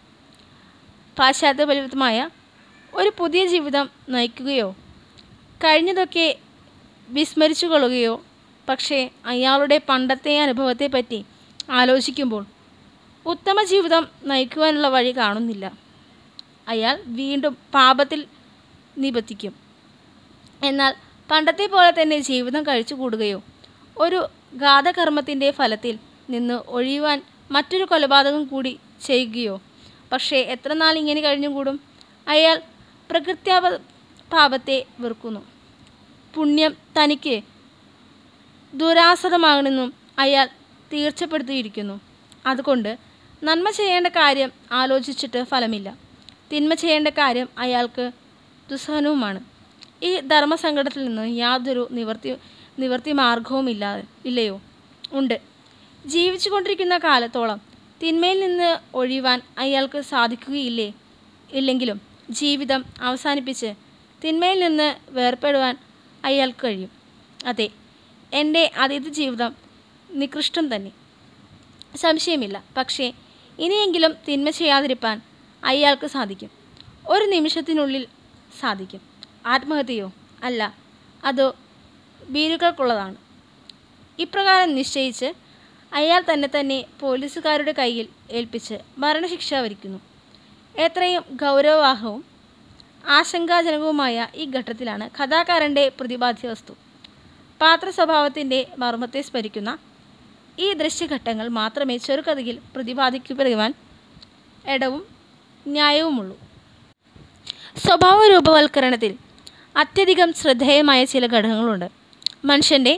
പാശ്ചാത്യപരിമിതമായ ഒരു പുതിയ ജീവിതം നയിക്കുകയോ കഴിഞ്ഞതൊക്കെ വിസ്മരിച്ചു കൊള്ളുകയോ പക്ഷേ അയാളുടെ പണ്ടത്തെ അനുഭവത്തെപ്പറ്റി ആലോചിക്കുമ്പോൾ ഉത്തമ ജീവിതം നയിക്കുവാനുള്ള വഴി കാണുന്നില്ല അയാൾ വീണ്ടും പാപത്തിൽ നിബന്ധിക്കും എന്നാൽ പണ്ടത്തെ പോലെ തന്നെ ജീവിതം കഴിച്ചു കൂടുകയോ ഒരു ഘാതകർമ്മത്തിൻ്റെ ഫലത്തിൽ നിന്ന് ഒഴിയുവാൻ മറ്റൊരു കൊലപാതകം കൂടി ചെയ്യുകയോ പക്ഷേ എത്ര നാൾ ഇങ്ങനെ കഴിഞ്ഞുകൂടും അയാൾ പ്രകൃത്യാപ പാപത്തെ വെറുക്കുന്നു പുണ്യം തനിക്ക് ദുരാസതമാകണമെന്നും അയാൾ തീർച്ചപ്പെടുത്തിയിരിക്കുന്നു അതുകൊണ്ട് നന്മ ചെയ്യേണ്ട കാര്യം ആലോചിച്ചിട്ട് ഫലമില്ല തിന്മ ചെയ്യേണ്ട കാര്യം അയാൾക്ക് ദുസ്സഹനവുമാണ് ഈ ധർമ്മസങ്കടത്തിൽ നിന്ന് യാതൊരു നിവർത്തി നിവർത്തി മാർഗവുമില്ല ഇല്ലയോ ഉണ്ട് ജീവിച്ചു കൊണ്ടിരിക്കുന്ന കാലത്തോളം തിന്മയിൽ നിന്ന് ഒഴിയുവാൻ അയാൾക്ക് സാധിക്കുകയില്ലേ ഇല്ലെങ്കിലും ജീവിതം അവസാനിപ്പിച്ച് തിന്മയിൽ നിന്ന് വേർപെടുവാൻ അയാൾക്ക് കഴിയും അതെ എൻ്റെ അതീത ജീവിതം നികൃഷ്ടം തന്നെ സംശയമില്ല പക്ഷേ ഇനിയെങ്കിലും തിന്മ ചെയ്യാതിരിക്കാൻ അയാൾക്ക് സാധിക്കും ഒരു നിമിഷത്തിനുള്ളിൽ സാധിക്കും ആത്മഹത്യയോ അല്ല അത് ഭീരുക്കൾക്കുള്ളതാണ് ഇപ്രകാരം നിശ്ചയിച്ച് അയാൾ തന്നെ തന്നെ പോലീസുകാരുടെ കയ്യിൽ ഏൽപ്പിച്ച് മരണശിക്ഷ വരിക്കുന്നു എത്രയും ഗൗരവവാഹവും ആശങ്കാജനകവുമായ ഈ ഘട്ടത്തിലാണ് കഥാകാരൻ്റെ പ്രതിപാദ്യ വസ്തു പാത്ര സ്വഭാവത്തിൻ്റെ മർമ്മത്തെ സ്മരിക്കുന്ന ഈ ദൃശ്യഘട്ടങ്ങൾ മാത്രമേ ചെറുകഥയിൽ പ്രതിപാദിക്കപ്പെടുവാൻ ഇടവും ന്യായവുമുള്ളൂ സ്വഭാവ രൂപവൽക്കരണത്തിൽ അത്യധികം ശ്രദ്ധേയമായ ചില ഘടകങ്ങളുണ്ട് മനുഷ്യൻ്റെ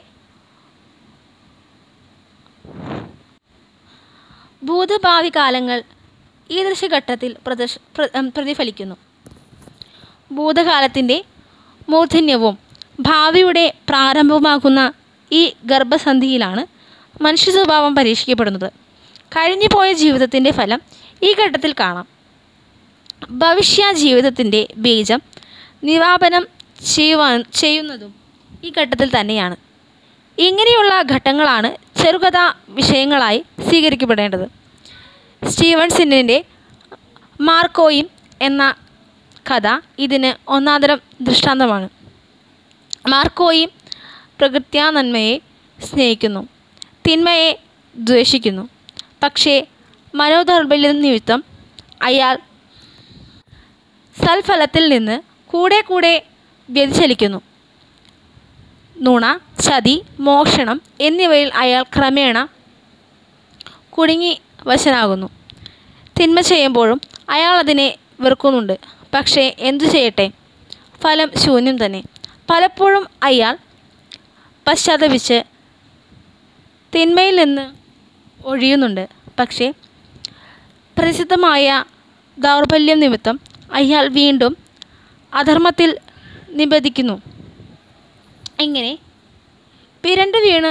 ഭൂതഭാവി കാലങ്ങൾ ഈ ദൃശ്യഘട്ടത്തിൽ പ്രദർശ പ്ര- ഉം, പ്രതിഫലിക്കുന്നു ഭൂതകാലത്തിൻ്റെ മൂർധന്യവും ഭാവിയുടെ പ്രാരംഭവുമാകുന്ന ഈ ഗർഭസന്ധിയിലാണ് മനുഷ്യ സ്വഭാവം പരീക്ഷിക്കപ്പെടുന്നത് കഴിഞ്ഞുപോയ ജീവിതത്തിൻ്റെ ഫലം ഈ ഘട്ടത്തിൽ കാണാം ഭവിഷ്യ ജീവിതത്തിൻ്റെ ബീജം നിവാപനം ചെയ്യുവാൻ ചെയ്യുന്നതും ഈ ഘട്ടത്തിൽ തന്നെയാണ് ഇങ്ങനെയുള്ള ഘട്ടങ്ങളാണ് ചെറുകഥാ വിഷയങ്ങളായി സ്വീകരിക്കപ്പെടേണ്ടത് സ്റ്റീവൻസണിൻ്റെ മാർക്കോയും എന്ന കഥ ഇതിന് ഒന്നാന്തരം ദൃഷ്ടാന്തമാണ് മാർക്കോയും പ്രകൃത്യാ നന്മയെ സ്നേഹിക്കുന്നു തിന്മയെ ദ്വേഷിക്കുന്നു പക്ഷേ മനോദൗർബല്യം നിമിത്തം അയാൾ സൽഫലത്തിൽ നിന്ന് കൂടെ കൂടെ വ്യതിചലിക്കുന്നു നുണ ചതി മോഷണം എന്നിവയിൽ അയാൾ ക്രമേണ കുടുങ്ങി വശനാകുന്നു തിന്മ ചെയ്യുമ്പോഴും അയാൾ അതിനെ വെറുക്കുന്നുണ്ട് പക്ഷേ എന്തു ചെയ്യട്ടെ ഫലം ശൂന്യം തന്നെ പലപ്പോഴും അയാൾ പശ്ചാത്തപിച്ച് തിന്മയിൽ നിന്ന് ഒഴിയുന്നുണ്ട് പക്ഷേ പ്രസിദ്ധമായ ദൗർബല്യം നിമിത്തം അയാൾ വീണ്ടും അധർമ്മത്തിൽ നിബന്ധിക്കുന്നു ഇങ്ങനെ പിരണ്ടു വീണ്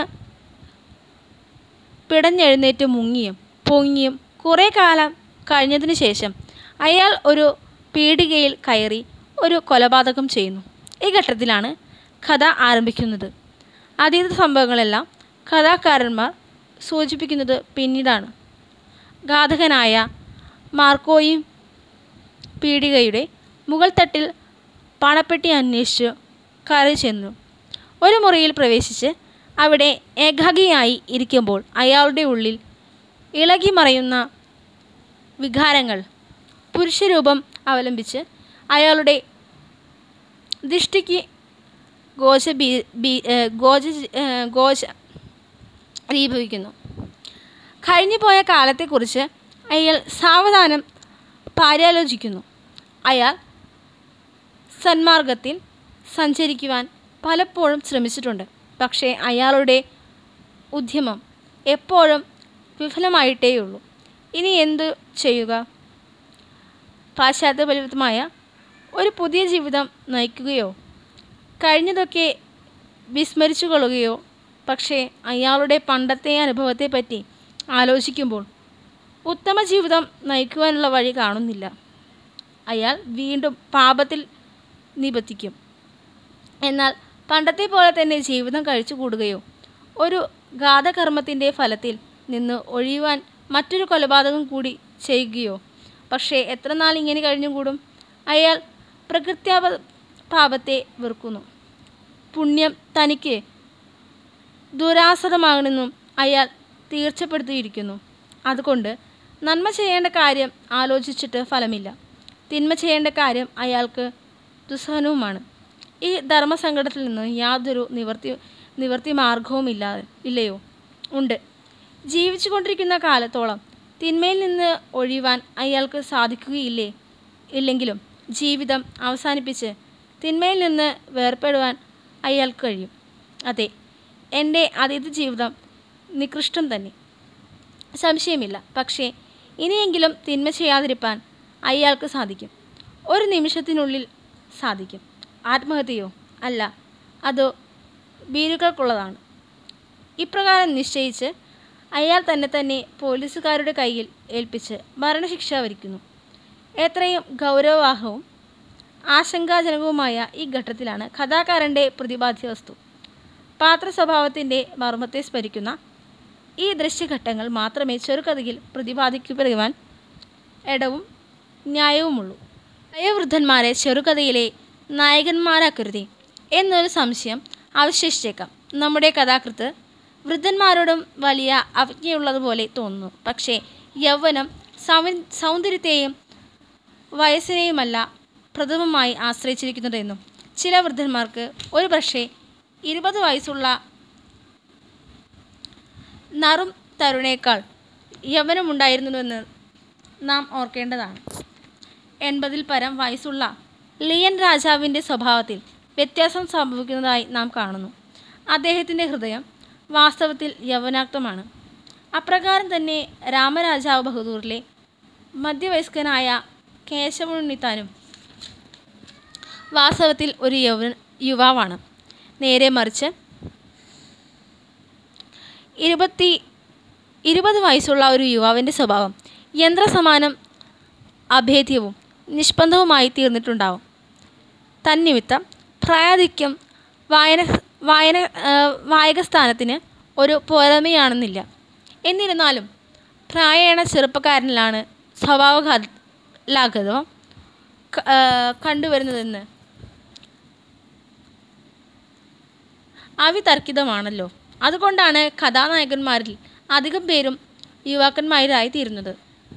പിടഞ്ഞെഴുന്നേറ്റ് മുങ്ങിയും പൊങ്ങിയും കുറേ കാലം കഴിഞ്ഞതിന് ശേഷം അയാൾ ഒരു പീടികയിൽ കയറി ഒരു കൊലപാതകം ചെയ്യുന്നു ഈ ഘട്ടത്തിലാണ് കഥ ആരംഭിക്കുന്നത് അതീത സംഭവങ്ങളെല്ലാം കഥാകാരന്മാർ സൂചിപ്പിക്കുന്നത് പിന്നീടാണ് ഘാതകനായ മാർക്കോയും പീടികയുടെ മുകൾ തട്ടിൽ പണപ്പെട്ടി അന്വേഷിച്ച് കയറി ചെന്നു ഒരു മുറിയിൽ പ്രവേശിച്ച് അവിടെ ഏകാഗിയായി ഇരിക്കുമ്പോൾ അയാളുടെ ഉള്ളിൽ ഇളകി മറയുന്ന വികാരങ്ങൾ പുരുഷരൂപം അവലംബിച്ച് അയാളുടെ ദൃഷ്ടിക്ക് ഗോച ബീ ബീ ഏഹ് ഗോച ഏഹ് ഗോച ദീപിക്കുന്നു കഴിഞ്ഞുപോയ കാലത്തെക്കുറിച്ച് അയാൾ സാവധാനം പര്യാലോചിക്കുന്നു അയാൾ സന്മാർഗത്തിൽ സഞ്ചരിക്കുവാൻ പലപ്പോഴും ശ്രമിച്ചിട്ടുണ്ട് പക്ഷേ അയാളുടെ ഉദ്യമം എപ്പോഴും വിഫലമായിട്ടേയുള്ളൂ ഇനി എന്തു ചെയ്യുക പാശ്ചാത്യപരിമിതമായ ഒരു പുതിയ ജീവിതം നയിക്കുകയോ കഴിഞ്ഞതൊക്കെ വിസ്മരിച്ചു കൊള്ളുകയോ പക്ഷേ അയാളുടെ പണ്ടത്തെ അനുഭവത്തെപ്പറ്റി ആലോചിക്കുമ്പോൾ ഉത്തമ ജീവിതം നയിക്കുവാനുള്ള വഴി കാണുന്നില്ല അയാൾ വീണ്ടും പാപത്തിൽ നിബന്ധിക്കും എന്നാൽ പണ്ടത്തെ പോലെ തന്നെ ജീവിതം കഴിച്ചു കൂടുകയോ ഒരു ഘാതകർമ്മത്തിൻ്റെ ഫലത്തിൽ നിന്ന് ഒഴിയുവാൻ മറ്റൊരു കൊലപാതകം കൂടി ചെയ്യുകയോ പക്ഷേ എത്ര നാൾ ഇങ്ങനെ കഴിഞ്ഞുകൂടും അയാൾ പ്രകൃത്യാപ പാപത്തെ വെറുക്കുന്നു പുണ്യം തനിക്ക് ദുരാസതമാകണമെന്നും അയാൾ തീർച്ചപ്പെടുത്തിയിരിക്കുന്നു അതുകൊണ്ട് നന്മ ചെയ്യേണ്ട കാര്യം ആലോചിച്ചിട്ട് ഫലമില്ല തിന്മ ചെയ്യേണ്ട കാര്യം അയാൾക്ക് ദുസ്സഹനവുമാണ് ഈ ധർമ്മസങ്കടത്തിൽ നിന്ന് യാതൊരു നിവർത്തി നിവർത്തി മാർഗവുമില്ല ഇല്ലയോ ഉണ്ട് ജീവിച്ചു കൊണ്ടിരിക്കുന്ന കാലത്തോളം തിന്മയിൽ നിന്ന് ഒഴിയുവാൻ അയാൾക്ക് സാധിക്കുകയില്ലേ ഇല്ലെങ്കിലും ജീവിതം അവസാനിപ്പിച്ച് തിന്മയിൽ നിന്ന് വേർപെടുവാൻ അയാൾക്ക് കഴിയും അതെ എൻ്റെ അതീത ജീവിതം നികൃഷ്ടം തന്നെ സംശയമില്ല പക്ഷേ ഇനിയെങ്കിലും തിന്മ ചെയ്യാതിരിക്കാൻ അയാൾക്ക് സാധിക്കും ഒരു നിമിഷത്തിനുള്ളിൽ സാധിക്കും ആത്മഹത്യയോ അല്ല അതോ ഭീരുക്കൾക്കുള്ളതാണ് ഇപ്രകാരം നിശ്ചയിച്ച് അയാൾ തന്നെ തന്നെ പോലീസുകാരുടെ കയ്യിൽ ഏൽപ്പിച്ച് മരണശിക്ഷ വരിക്കുന്നു എത്രയും ഗൗരവവാഹവും ആശങ്കാജനകവുമായ ഈ ഘട്ടത്തിലാണ് കഥാകാരൻ്റെ പ്രതിപാദ്യ വസ്തു പാത്ര സ്വഭാവത്തിൻ്റെ മർമ്മത്തെ സ്മരിക്കുന്ന ഈ ദൃശ്യഘട്ടങ്ങൾ മാത്രമേ ചെറുകഥയിൽ പ്രതിപാദിക്കപ്പെടുവാൻ ഇടവും ന്യായവുമുള്ളൂ വയോവൃദ്ധന്മാരെ ചെറുകഥയിലെ നായകന്മാരാക്കരുതേ എന്നൊരു സംശയം അവശേഷിച്ചേക്കാം നമ്മുടെ കഥാകൃത്ത് വൃദ്ധന്മാരോടും വലിയ അവജ്ഞയുള്ളതുപോലെ തോന്നുന്നു പക്ഷേ യൗവനം സൗ സൗന്ദര്യത്തെയും വയസ്സിനെയുമല്ല പ്രഥമമായി ആശ്രയിച്ചിരിക്കുന്നതെന്നും ചില വൃദ്ധന്മാർക്ക് ഒരു പക്ഷേ ഇരുപത് വയസ്സുള്ള നറും തരുണേക്കാൾ യൗവനമുണ്ടായിരുന്നുവെന്ന് നാം ഓർക്കേണ്ടതാണ് എൺപതിൽ പരം വയസ്സുള്ള ലിയൻ രാജാവിൻ്റെ സ്വഭാവത്തിൽ വ്യത്യാസം സംഭവിക്കുന്നതായി നാം കാണുന്നു അദ്ദേഹത്തിൻ്റെ ഹൃദയം വാസ്തവത്തിൽ യൗവനാക്തമാണ് അപ്രകാരം തന്നെ രാമരാജാവ് ബഹദൂറിലെ മധ്യവയസ്കനായ കേശവനുണ്ണിത്താനും വാസ്തവത്തിൽ ഒരു യൗവന യുവാവാണ് നേരെ മറിച്ച് ഇരുപത്തി ഇരുപത് വയസ്സുള്ള ഒരു യുവാവിൻ്റെ സ്വഭാവം യന്ത്രസമാനം അഭേദ്യവും നിഷ്പന്ദവുമായി തീർന്നിട്ടുണ്ടാവും തന്നിമിത്തം പ്രായാധിക്യം വായന വായന വായകസ്ഥാനത്തിന് ഒരു പോരായ്മയാണെന്നില്ല എന്നിരുന്നാലും പ്രായേണ ചെറുപ്പക്കാരനിലാണ് സ്വഭാവലാഘവം കണ്ടുവരുന്നതെന്ന് അവിതർക്കിതമാണല്ലോ അതുകൊണ്ടാണ് കഥാനായകന്മാരിൽ അധികം പേരും യുവാക്കന്മാരായി തീരുന്നത്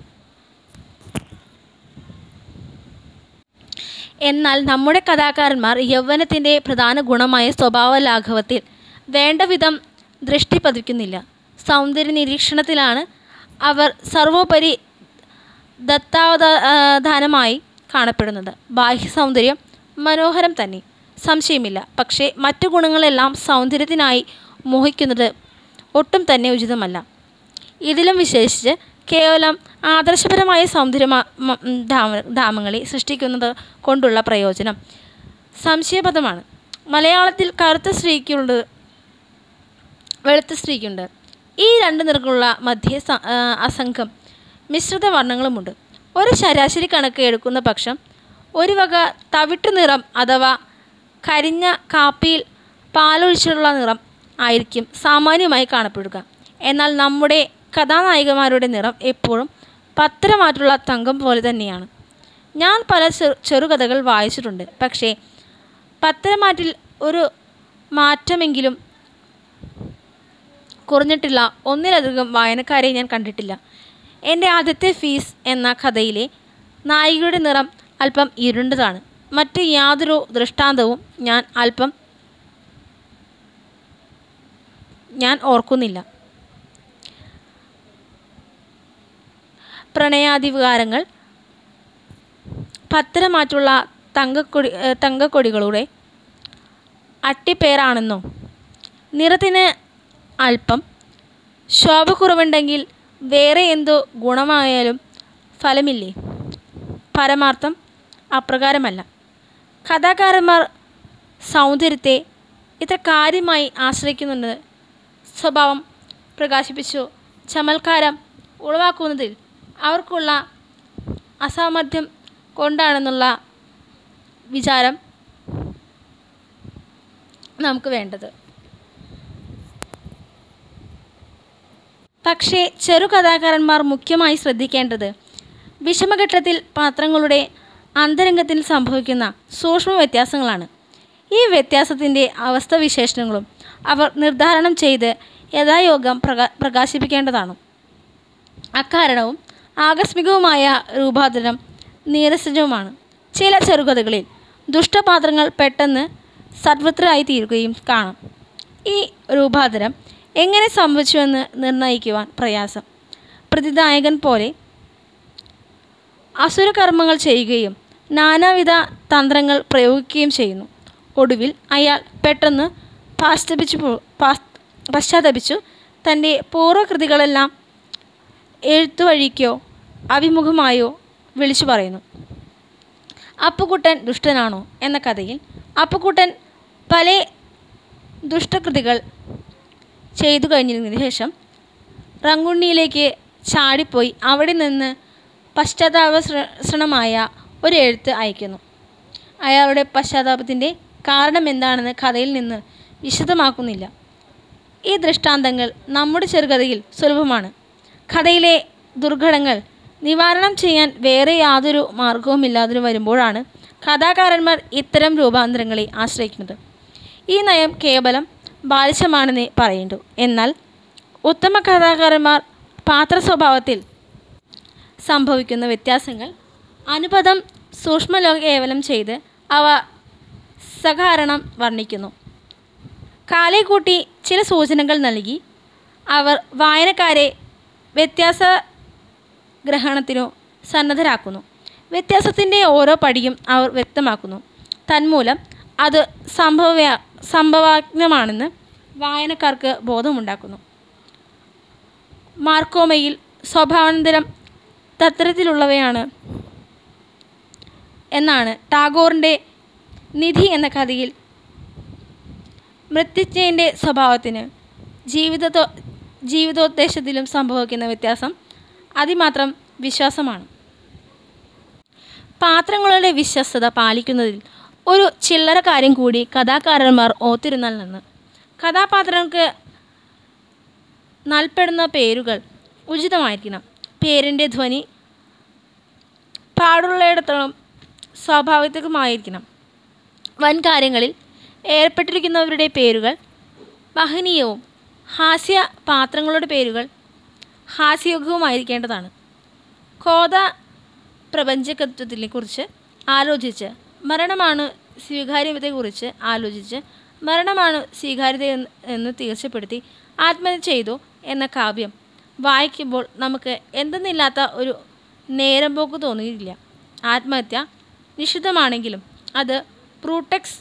എന്നാൽ നമ്മുടെ കഥാകാരന്മാർ യൗവനത്തിൻ്റെ പ്രധാന ഗുണമായ സ്വഭാവലാഘവത്തിൽ വേണ്ടവിധം ദൃഷ്ടി പതിക്കുന്നില്ല സൗന്ദര്യ നിരീക്ഷണത്തിലാണ് അവർ സർവോപരി ദത്താവധാനമായി കാണപ്പെടുന്നത് ബാഹ്യ സൗന്ദര്യം മനോഹരം തന്നെ സംശയമില്ല പക്ഷേ മറ്റു ഗുണങ്ങളെല്ലാം സൗന്ദര്യത്തിനായി മോഹിക്കുന്നത് ഒട്ടും തന്നെ ഉചിതമല്ല ഇതിലും വിശേഷിച്ച് കേവലം ആദർശപരമായ സൗന്ദര്യ ധാമങ്ങളെ സൃഷ്ടിക്കുന്നത് കൊണ്ടുള്ള പ്രയോജനം സംശയപദമാണ് മലയാളത്തിൽ കറുത്ത സ്ത്രീക്കുണ്ട് വെളുത്ത സ്ത്രീക്കുണ്ട് ഈ രണ്ട് നിറങ്ങളുള്ള മധ്യ അസംഖം മിശ്രിത വർണ്ണങ്ങളുമുണ്ട് ഒരു ശരാശരി കണക്ക് എടുക്കുന്ന പക്ഷം ഒരു വക തവിട്ടു നിറം അഥവാ കരിഞ്ഞ കാപ്പിയിൽ പാലൊഴിച്ചുള്ള നിറം ആയിരിക്കും സാമാന്യമായി കാണപ്പെടുക എന്നാൽ നമ്മുടെ കഥാനായികമാരുടെ നിറം എപ്പോഴും പത്തരമാറ്റുള്ള തങ്കം പോലെ തന്നെയാണ് ഞാൻ പല ചെറു ചെറുകഥകൾ വായിച്ചിട്ടുണ്ട് പക്ഷേ പത്തരമാറ്റിൽ ഒരു മാറ്റമെങ്കിലും കുറഞ്ഞിട്ടില്ല ഒന്നിലധികം വായനക്കാരെ ഞാൻ കണ്ടിട്ടില്ല എൻ്റെ ആദ്യത്തെ ഫീസ് എന്ന കഥയിലെ നായികയുടെ നിറം അല്പം ഇരുണ്ടതാണ് മറ്റ് യാതൊരു ദൃഷ്ടാന്തവും ഞാൻ അല്പം ഞാൻ ഓർക്കുന്നില്ല പ്രണയാധികാരങ്ങൾ പത്തരമാറ്റുള്ള തങ്കക്കൊടി തങ്കക്കൊടികളുടെ അട്ടിപ്പേരാണെന്നോ നിറത്തിന് അല്പം ശോഭക്കുറവുണ്ടെങ്കിൽ വേറെ എന്തോ ഗുണമായാലും ഫലമില്ലേ പരമാർത്ഥം അപ്രകാരമല്ല കഥാകാരന്മാർ സൗന്ദര്യത്തെ ഇത്ര കാര്യമായി ആശ്രയിക്കുന്നുണ്ട് സ്വഭാവം പ്രകാശിപ്പിച്ചു ചമൽക്കാരം ഉളവാക്കുന്നതിൽ അവർക്കുള്ള അസാമർഥ്യം കൊണ്ടാണെന്നുള്ള വിചാരം നമുക്ക് വേണ്ടത് പക്ഷേ ചെറുകഥാകാരന്മാർ മുഖ്യമായി ശ്രദ്ധിക്കേണ്ടത് വിഷമഘട്ടത്തിൽ പാത്രങ്ങളുടെ അന്തരംഗത്തിൽ സംഭവിക്കുന്ന സൂക്ഷ്മ വ്യത്യാസങ്ങളാണ് ഈ വ്യത്യാസത്തിൻ്റെ അവസ്ഥവിശേഷങ്ങളും അവർ നിർദ്ധാരണം ചെയ്ത് യഥായോഗം പ്രകാ പ്രകാശിപ്പിക്കേണ്ടതാണ് അക്കാരണവും ആകസ്മികവുമായ രൂപാന്തരം നീരസജവുമാണ് ചില ചെറുകഥകളിൽ ദുഷ്ടപാത്രങ്ങൾ പെട്ടെന്ന് സദ്വൃത്തരായി തീരുകയും കാണാം ഈ രൂപാന്തരം എങ്ങനെ സംഭവിച്ചുവെന്ന് നിർണ്ണയിക്കുവാൻ പ്രയാസം പ്രതിനായകൻ പോലെ അസുരകർമ്മങ്ങൾ ചെയ്യുകയും നാനാവിധ തന്ത്രങ്ങൾ പ്രയോഗിക്കുകയും ചെയ്യുന്നു ഒടുവിൽ അയാൾ പെട്ടെന്ന് പാശ്ചപിച്ചു പോ- പാസ്- പശ്ചാത്തപിച്ചു തൻ്റെ പൂർവ്വകൃതികളെല്ലാം എഴുത്തുവഴിക്കോ അഭിമുഖമായോ വിളിച്ചു പറയുന്നു അപ്പുക്കുട്ടൻ ദുഷ്ടനാണോ എന്ന കഥയിൽ അപ്പുക്കുട്ടൻ പല ദുഷ്ടകൃതികൾ ചെയ്തു കഴിഞ്ഞതിന് ശേഷം റങ്കുണ്ണിയിലേക്ക് ചാടിപ്പോയി അവിടെ നിന്ന് പശ്ചാത്താപസൃണമായ ഒരു എഴുത്ത് അയക്കുന്നു അയാളുടെ പശ്ചാത്താപത്തിൻ്റെ കാരണം എന്താണെന്ന് കഥയിൽ നിന്ന് വിശദമാക്കുന്നില്ല ഈ ദൃഷ്ടാന്തങ്ങൾ നമ്മുടെ ചെറുകഥയിൽ സുലഭമാണ് കഥയിലെ ദുർഘടങ്ങൾ നിവാരണം ചെയ്യാൻ വേറെ യാതൊരു മാർഗവുമില്ലാതെ വരുമ്പോഴാണ് കഥാകാരന്മാർ ഇത്തരം രൂപാന്തരങ്ങളെ ആശ്രയിക്കുന്നത് ഈ നയം കേവലം ബാലിശമാണെന്നേ പറയേണ്ടു എന്നാൽ ഉത്തമ കഥാകാരന്മാർ പാത്ര സ്വഭാവത്തിൽ സംഭവിക്കുന്ന വ്യത്യാസങ്ങൾ അനുപദം സൂക്ഷ്മലോക കേവലം ചെയ്ത് അവ സകാരണം വർണ്ണിക്കുന്നു കാലെ കൂട്ടി ചില സൂചനകൾ നൽകി അവർ വായനക്കാരെ വ്യത്യാസ ഗ്രഹണത്തിനു സന്നദ്ധരാക്കുന്നു വ്യത്യാസത്തിൻ്റെ ഓരോ പടിയും അവർ വ്യക്തമാക്കുന്നു തന്മൂലം അത് സംഭവ സംഭവാത്മകമാണെന്ന് വായനക്കാർക്ക് ബോധമുണ്ടാക്കുന്നു മാർക്കോമയിൽ സ്വഭാവാന്തരം തത്രത്തിലുള്ളവയാണ് എന്നാണ് ടാഗോറിൻ്റെ നിധി എന്ന കഥയിൽ മൃത്യുഞ്ജയൻ്റെ സ്വഭാവത്തിന് ജീവിതത്തോ ജീവിതോദ്ദേശത്തിലും സംഭവിക്കുന്ന വ്യത്യാസം അതിമാത്രം വിശ്വാസമാണ് പാത്രങ്ങളുടെ വിശ്വസ്തത പാലിക്കുന്നതിൽ ഒരു ചില്ലറ കാര്യം കൂടി കഥാകാരന്മാർ ഓർത്തിരുന്നാൽ നന്ന് കഥാപാത്രങ്ങൾക്ക് നൽപ്പെടുന്ന പേരുകൾ ഉചിതമായിരിക്കണം പേരിൻ്റെ ധ്വനി പാടുള്ളയിടത്തോളം സ്വാഭാവികമായിരിക്കണം വൻ കാര്യങ്ങളിൽ ഏർപ്പെട്ടിരിക്കുന്നവരുടെ പേരുകൾ മഹനീയവും ഹാസ്യ പാത്രങ്ങളുടെ പേരുകൾ ഹാസ്യയുഗവുമായിരിക്കേണ്ടതാണ് കോത പ്രപഞ്ചകത്വത്തിനെ കുറിച്ച് ആലോചിച്ച് മരണമാണ് സ്വീകാര്യതയെക്കുറിച്ച് ആലോചിച്ച് മരണമാണ് സ്വീകാര്യത എന്ന് എന്ന് തീർച്ചപ്പെടുത്തി ആത്മഹത്യ ചെയ്തു എന്ന കാവ്യം വായിക്കുമ്പോൾ നമുക്ക് എന്തെന്നില്ലാത്ത ഒരു നേരം പോക്ക് തോന്നിയില്ല ആത്മഹത്യ നിഷിദ്ധമാണെങ്കിലും അത് പ്രൂട്ടക്സ്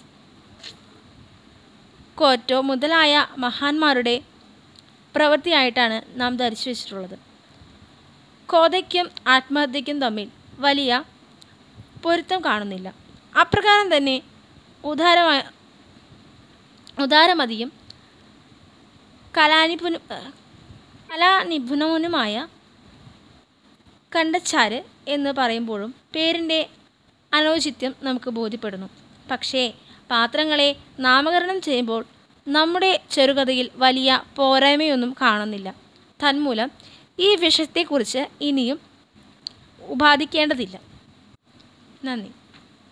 കോറ്റോ മുതലായ മഹാന്മാരുടെ പ്രവൃത്തിയായിട്ടാണ് നാം ധരിച്ചു വെച്ചിട്ടുള്ളത് കോതയ്ക്കും ആത്മഹത്യയ്ക്കും തമ്മിൽ വലിയ പൊരുത്തം കാണുന്നില്ല അപ്രകാരം തന്നെ ഉദാരമായ ഉദാരമതിയും കലാനിപുന കലാനിപുണനുമായ കണ്ടച്ചാര് എന്ന് പറയുമ്പോഴും പേരിൻ്റെ അനൗചിത്യം നമുക്ക് ബോധ്യപ്പെടുന്നു പക്ഷേ പാത്രങ്ങളെ നാമകരണം ചെയ്യുമ്പോൾ നമ്മുടെ ചെറുകഥയിൽ വലിയ പോരായ്മയൊന്നും കാണുന്നില്ല തന്മൂലം ഈ വിഷയത്തെക്കുറിച്ച് ഇനിയും ഉപാധിക്കേണ്ടതില്ല നന്ദി